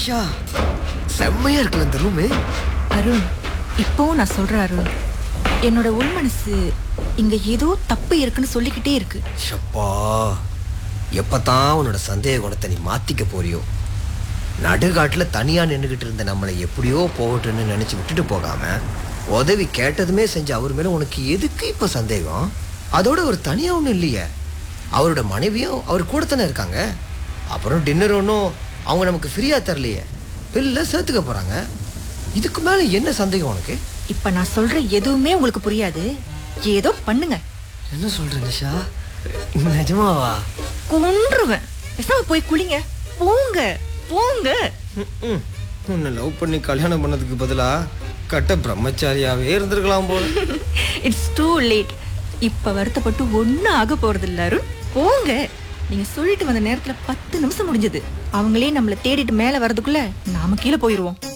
நிஷா செம்மையா இருக்குல்ல இந்த ரூமு அருண் இப்போவும் நான் சொல்றேன் அருண் என்னோட உள் மனசு இங்க ஏதோ தப்பு இருக்குன்னு சொல்லிக்கிட்டே இருக்கு ஷப்பா எப்பதான் உன்னோட சந்தேக குணத்தை நீ மாத்திக்க போறியோ நடுகாட்டுல தனியா நின்றுகிட்டு இருந்த நம்மளை எப்படியோ போகட்டும்னு நினைச்சு விட்டுட்டு போகாம உதவி கேட்டதுமே செஞ்ச அவர் மேல உனக்கு எதுக்கு இப்ப சந்தேகம் அதோட ஒரு தனியா ஒன்றும் இல்லையே அவரோட மனைவியும் அவர் கூட தானே இருக்காங்க அப்புறம் டின்னர் ஒன்றும் அவங்க நமக்கு ஃப்ரீயா தரலையே பில்ல சேர்த்துக்க போறாங்க இதுக்கு மேல என்ன சந்தேகம் உனக்கு இப்ப நான் சொல்ற எதுவுமே உங்களுக்கு புரியாது ஏதோ பண்ணுங்க என்ன சொல்ற நிஷா நிஜமாவா கொன்றுவேன் பேசாம போய் குளிங்க போங்க போங்க ம்ம். உன்னை லவ் பண்ணி கல்யாணம் பண்ணதுக்கு பதிலா கட்ட பிரம்மச்சாரியாவே இருந்திருக்கலாம் போல இட்ஸ் டூ லேட் இப்ப வருத்தப்பட்டு ஒன்னும் ஆக போறது இல்ல அருண் போங்க நீங்க சொல்லிட்டு வந்த நேரத்துல பத்து நிமிஷம் முடிஞ்சது அவங்களே நம்மள தேடிட்டு மேல வர்றதுக்குள்ள நாம கீழே போயிருவோம்